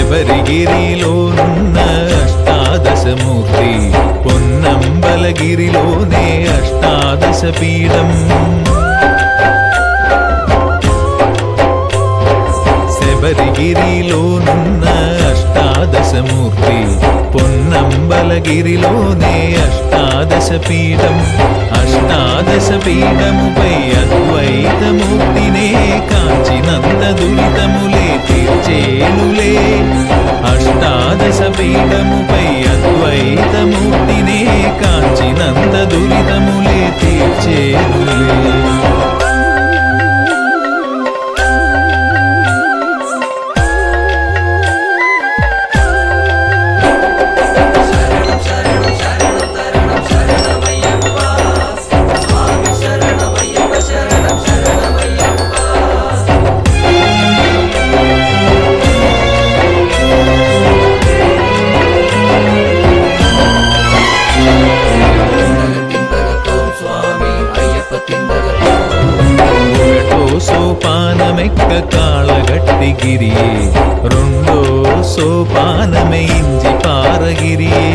శబరిగిరిలోనున్న అష్టాదశమూర్తి పొన్నంబలగిరిలోనే అష్టాదశ పీఠం శబరిగిరిలోనున్న అష్టాదశమూర్తి పొన్నంబలగిరిలోనే అష్టాదశ పీఠం అష్టాదశ పీఠముపై అద్వైతమూర్తినే కాంచినంత దురితములే తీర్చేనులే అష్టాదశ పీఠముపై అద్వైతమూర్తినే కాంచినంత దురితములే తీర్చేనులే తిందగతో స్వామి అయ్యప్ప తిందగతో ఒకటో సోపానమెక్క కాళగట్టిగిరియే రెండో సోపానమే ఇంజి పారగిరియే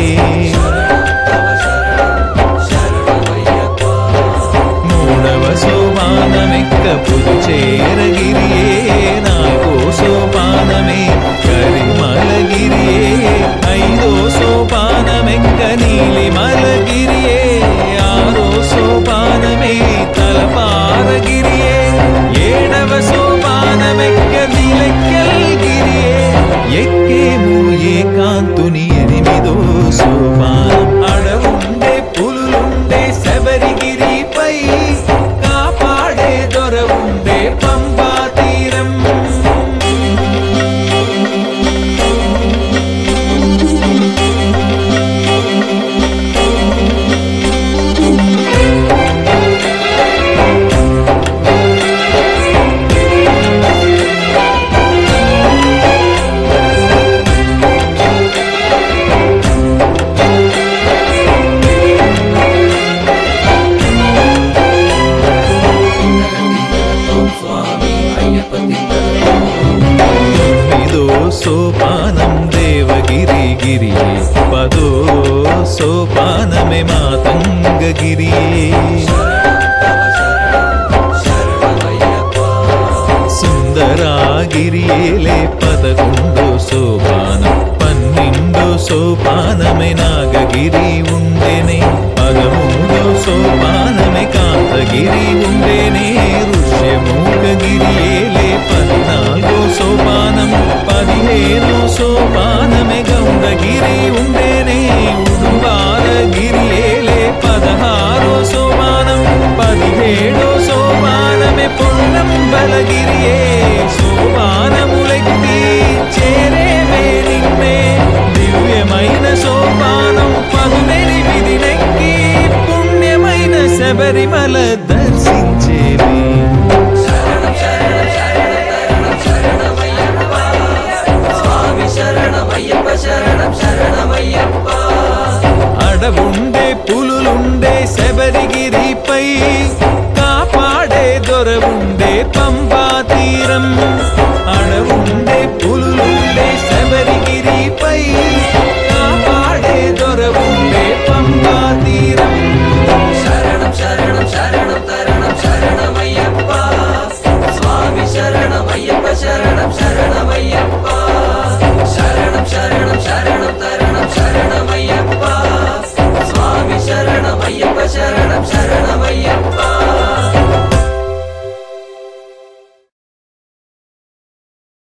మూడవ సోపానమెక్క పుదుచేరగిరియే నాలుగో సోపానమే కరిమలగిరియే ఐదో సోపానమెక్క నీలిమలగిరియే ఆరో సోపానమే తలపారగిరియే ఏడవ సోపానమెక్క నిలెక్కల్గిరియే ఎక్కేము ఏకాంతుని ఎనిమిదో సోపానం అడవుండే పులులుండే శబరిగిరిపై కాపాడే దొరవుండే పంపా తీరం తిందగతో స్వామి అయ్యప్ప తిందగతో తొమ్మిదో సోపానం దేవగిరిగిరి పదో సోపానమే మాతంగగిరి సుందరాగిరియేలే పదకొండో సోపానం పన్నెండో సోపానమే నాగగిరి ఉండేనే పదమూడో సోపానమే కాంతగిరి ఉండేనే ఋష్యమూకగిరియేలే పద్నాలుగో సోపానం పదిహేనో సోపానమే గౌండగిరి ఉండేనే ఉడుంబారగిరియేలే పదహారో సోపానం పదిహేడో సోపానమే పొన్నం బలగిరియే సోపానములెక్కి చేరేవే నిన్నే దివ్యమైన సోపానం పదునెనిమిది నెక్కి పుణ్యమైన శబరిమల దర్శించేవి స్వామి శరణమయ్యప్ప శరణం శరణమయ్యప్ప అడవుండే పులులుండే శబరిగిరిపై